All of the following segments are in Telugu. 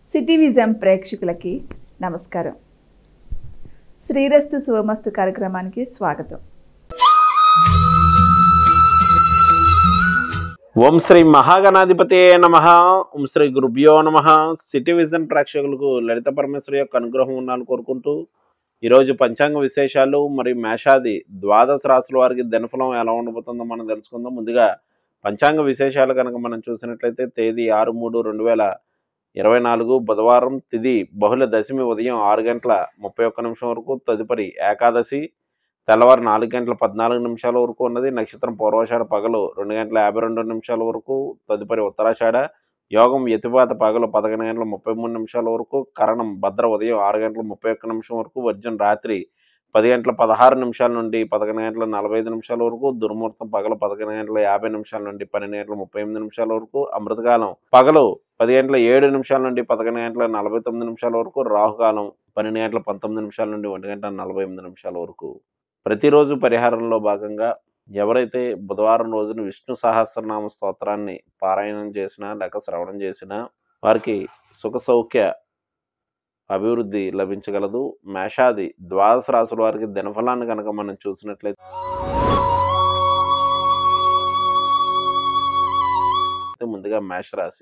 సిటీ విజన్ ప్రేక్షకులకి నమస్కారం శ్రీరస్తు శుభమస్తు కార్యక్రమానికి స్వాగతం ఓం శ్రీ మహాగణాధిపతి నమ ఓం శ్రీ గురుభ్యో నమ సిటీ విజన్ ప్రేక్షకులకు లలిత పరమేశ్వరి యొక్క అనుగ్రహం ఉండాలని కోరుకుంటూ ఈరోజు పంచాంగ విశేషాలు మరియు మేషాది ద్వాదశ రాశుల వారికి దినఫలం ఎలా ఉండబోతుందో మనం తెలుసుకుందాం ముందుగా పంచాంగ విశేషాలు కనుక మనం చూసినట్లయితే తేదీ ఆరు మూడు రెండు వేల ఇరవై నాలుగు బుధవారం తిది బహుళ దశమి ఉదయం ఆరు గంటల ముప్పై ఒక్క నిమిషం వరకు తదుపరి ఏకాదశి తెల్లవారు నాలుగు గంటల పద్నాలుగు నిమిషాల వరకు ఉన్నది నక్షత్రం పూర్వాషాఢ పగలు రెండు గంటల యాభై రెండు నిమిషాల వరకు తదుపరి ఉత్తరాషాఢ యోగం యతిపాత పగలు పదకొండు గంటల ముప్పై మూడు నిమిషాల వరకు కరణం భద్ర ఉదయం ఆరు గంటల ముప్పై ఒక్క నిమిషం వరకు వర్జం రాత్రి పది గంటల పదహారు నిమిషాల నుండి పదకొండు గంటల నలభై ఐదు నిమిషాల వరకు దుర్ముహూర్తం పగలు పదకొండు గంటల యాభై నిమిషాల నుండి పన్నెండు గంటల ముప్పై ఎనిమిది నిమిషాల వరకు అమృతకాలం పగలు పది గంటల ఏడు నిమిషాల నుండి పదకొండు గంటల నలభై తొమ్మిది నిమిషాల వరకు రాహుకాలం పన్నెండు గంటల పంతొమ్మిది నిమిషాల నుండి ఒంటి గంట నలభై ఎనిమిది నిమిషాల వరకు ప్రతిరోజు పరిహారంలో భాగంగా ఎవరైతే బుధవారం రోజున విష్ణు సహస్రనామ స్తోత్రాన్ని పారాయణం చేసినా లేక శ్రవణం చేసినా వారికి సుఖ సౌఖ్య అభివృద్ధి లభించగలదు మేషాది ద్వాదశ రాశుల వారికి దినఫలాన్ని కనుక మనం చూసినట్లయితే ముందుగా మేషరాశి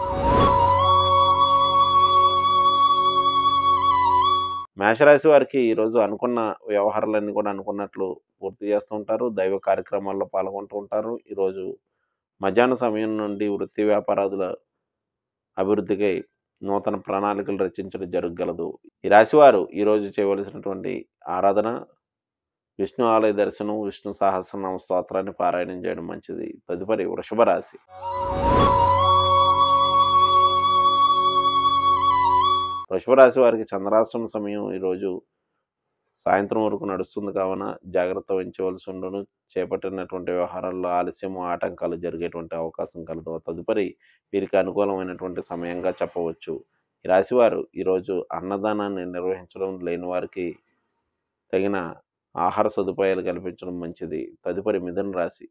మేషరాశి వారికి ఈరోజు అనుకున్న వ్యవహారాలన్నీ కూడా అనుకున్నట్లు పూర్తి చేస్తూ ఉంటారు దైవ కార్యక్రమాల్లో పాల్గొంటూ ఉంటారు ఈరోజు మధ్యాహ్న సమయం నుండి వృత్తి వ్యాపారాదుల అభివృద్ధికై నూతన ప్రణాళికలు రచించడం జరగగలదు ఈ రాశివారు ఈరోజు చేయవలసినటువంటి ఆరాధన విష్ణు ఆలయ దర్శనం విష్ణు సహస్రనామ స్తోత్రాన్ని పారాయణం చేయడం మంచిది తదుపరి వృషభ రాశి వృషభ రాశి వారికి చంద్రాష్టమ సమయం ఈరోజు సాయంత్రం వరకు నడుస్తుంది కావున జాగ్రత్త వహించవలసి ఉండను చేపట్టినటువంటి వ్యవహారాల్లో ఆలస్యము ఆటంకాలు జరిగేటువంటి అవకాశం కలదు తదుపరి వీరికి అనుకూలమైనటువంటి సమయంగా చెప్పవచ్చు ఈ రాశివారు ఈరోజు అన్నదానాన్ని నిర్వహించడం లేని వారికి తగిన ఆహార సదుపాయాలు కల్పించడం మంచిది తదుపరి మిథున రాశి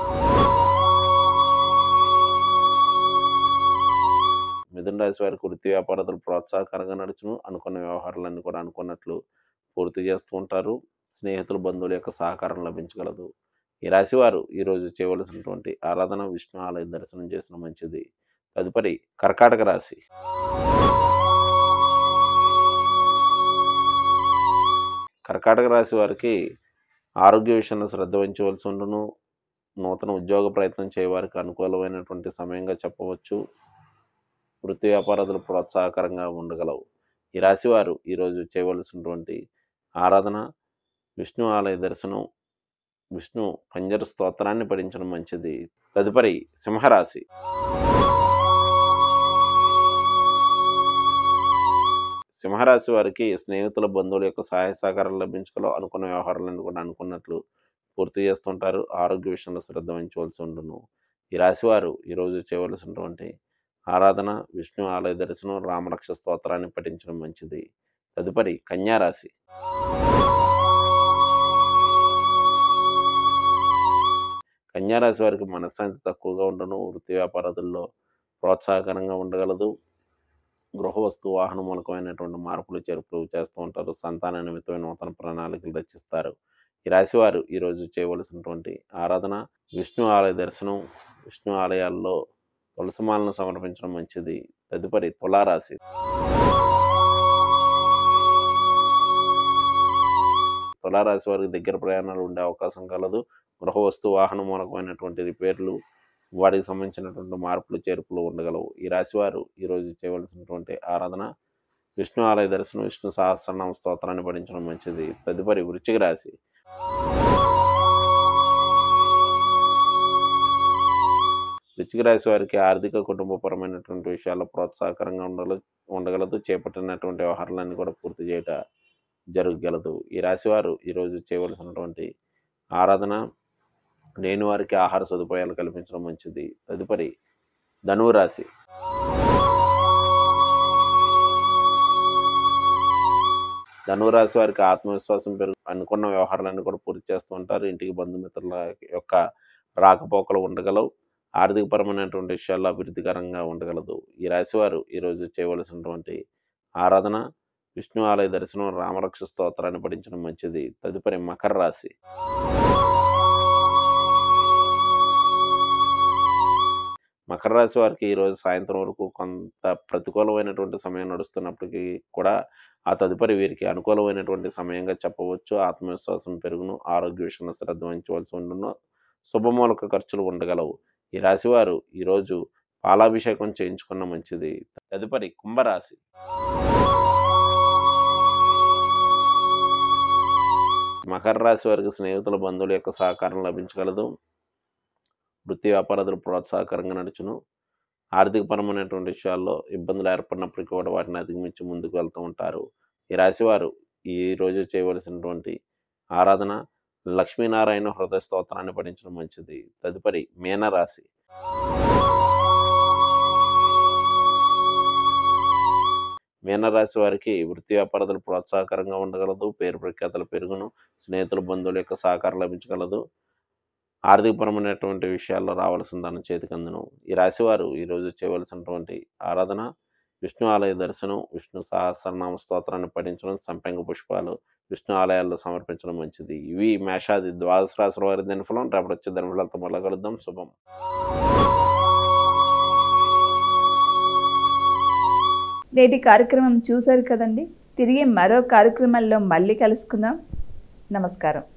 మిథున రాశి వారికి వృత్తి వ్యాపారతలు ప్రోత్సాహకరంగా నడుచును అనుకున్న వ్యవహారాలన్నీ కూడా అనుకున్నట్లు పూర్తి చేస్తూ ఉంటారు స్నేహితులు బంధువుల యొక్క సహకారం లభించగలదు ఈ రాశి వారు ఈరోజు చేయవలసినటువంటి ఆరాధన విష్ణు ఆలయ దర్శనం చేసిన మంచిది తదుపరి కర్కాటక రాశి కర్కాటక రాశి వారికి ఆరోగ్య విషయంలో శ్రద్ధ వహించవలసి ఉండును నూతన ఉద్యోగ ప్రయత్నం చేయవారికి అనుకూలమైనటువంటి సమయంగా చెప్పవచ్చు వృత్తి వ్యాపారాలు ప్రోత్సాహకరంగా ఉండగలవు ఈ రాశివారు ఈరోజు చేయవలసినటువంటి ఆరాధన విష్ణు ఆలయ దర్శనం విష్ణు పంజర స్తోత్రాన్ని పఠించడం మంచిది తదుపరి సింహరాశి సింహరాశి వారికి స్నేహితుల బంధువుల యొక్క సహాయ సహకారాలు లభించగలవు అనుకున్న వ్యవహారాలను కూడా అనుకున్నట్లు పూర్తి చేస్తుంటారు ఆరోగ్య విషయంలో శ్రద్ధ వహించవలసి ఉండును ఈ రాశివారు ఈరోజు చేయవలసినటువంటి ఆరాధన విష్ణు ఆలయ దర్శనం రామరక్ష స్తోత్రాన్ని పఠించడం మంచిది తదుపరి కన్యారాశి కన్యారాశి వారికి మనశ్శాంతి తక్కువగా ఉండను వృత్తి వ్యాపారాదుల్లో ప్రోత్సాహకరంగా ఉండగలదు గృహ వస్తు వాహన మూలకమైనటువంటి మార్పులు చేర్పులు చేస్తూ ఉంటారు సంతాన నిమిత్తమైన నూతన ప్రణాళికలు రచిస్తారు ఈ రాశివారు ఈరోజు చేయవలసినటువంటి ఆరాధన విష్ణు ఆలయ దర్శనం విష్ణు ఆలయాల్లో తులసిమాలను సమర్పించడం మంచిది తదుపరి తులారాశి తులారాశి వారికి దగ్గర ప్రయాణాలు ఉండే అవకాశం కలదు గృహ వస్తు వాహన మూలకమైనటువంటి రిపేర్లు వాటికి సంబంధించినటువంటి మార్పులు చేర్పులు ఉండగలవు ఈ రాశివారు ఈరోజు చేయవలసినటువంటి ఆరాధన విష్ణు ఆలయ దర్శనం విష్ణు సహస్రనామ స్తోత్రాన్ని పఠించడం మంచిది తదుపరి వృశ్చిక రాశి వృశ్చిక రాశి వారికి ఆర్థిక కుటుంబపరమైనటువంటి విషయాల్లో ప్రోత్సాహకరంగా ఉండగల ఉండగలదు చేపట్టినటువంటి వ్యవహారాలన్నీ కూడా పూర్తి చేయట జరగగలదు ఈ రాశివారు ఈరోజు చేయవలసినటువంటి ఆరాధన లేని వారికి ఆహార సదుపాయాలు కల్పించడం మంచిది తదుపరి ధనువు రాశి ధనురాశి వారికి ఆత్మవిశ్వాసం పెరుగు అనుకున్న వ్యవహారాలన్నీ కూడా పూర్తి చేస్తూ ఉంటారు ఇంటికి బంధుమిత్రుల యొక్క రాకపోకలు ఉండగలవు ఆర్థికపరమైనటువంటి విషయాల్లో అభివృద్ధికరంగా ఉండగలదు ఈ రాశివారు ఈరోజు చేయవలసినటువంటి ఆరాధన విష్ణు ఆలయ దర్శనం రామరక్ష స్తోత్రాన్ని పఠించడం మంచిది తదుపరి మకర రాశి మకర రాశి వారికి ఈరోజు సాయంత్రం వరకు కొంత ప్రతికూలమైనటువంటి సమయం నడుస్తున్నప్పటికీ కూడా ఆ తదుపరి వీరికి అనుకూలమైనటువంటి సమయంగా చెప్పవచ్చు ఆత్మవిశ్వాసం పెరుగును ఆరోగ్య విషయంలో శ్రద్ధ వహించవలసి ఉండును శుభమూలక ఖర్చులు ఉండగలవు ఈ రాశివారు ఈరోజు పాలాభిషేకం చేయించుకున్న మంచిది తదుపరి కుంభరాశి మకర రాశి వారికి స్నేహితుల బంధువుల యొక్క సహకారం లభించగలదు వృత్తి వ్యాపారాలు ప్రోత్సాహకరంగా నడుచును ఆర్థికపరమైనటువంటి విషయాల్లో ఇబ్బందులు ఏర్పడినప్పటికీ కూడా వాటిని అధిగమించి ముందుకు వెళ్తూ ఉంటారు ఈ రాశివారు ఈ రోజు చేయవలసినటువంటి ఆరాధన లక్ష్మీనారాయణ హృదయ స్తోత్రాన్ని పఠించడం మంచిది తదుపరి మీనరాశి మీనరాశి వారికి వృత్తి వ్యాపారాలు ప్రోత్సాహకరంగా ఉండగలదు పేరు ప్రఖ్యాతలు పెరుగును స్నేహితుల బంధువుల యొక్క సహకారం లభించగలదు ఆర్థికపరమైనటువంటి విషయాల్లో రావాల్సిన దాని చేతికి అందును ఈ రాశివారు ఈరోజు చేయవలసినటువంటి ఆరాధన విష్ణు ఆలయ దర్శనం విష్ణు సహస్రనామ స్తోత్రాన్ని పఠించడం సంపెంగ పుష్పాలు విష్ణు ఆలయాల్లో సమర్పించడం మంచిది ఇవి మేషాది ద్వాదశ రాశుల వారి దినఫలం రేపటి వచ్చే దినఫలంతో మళ్ళా కలుద్దాం శుభం నేటి కార్యక్రమం చూశారు కదండి తిరిగి మరో కార్యక్రమంలో మళ్ళీ కలుసుకుందాం నమస్కారం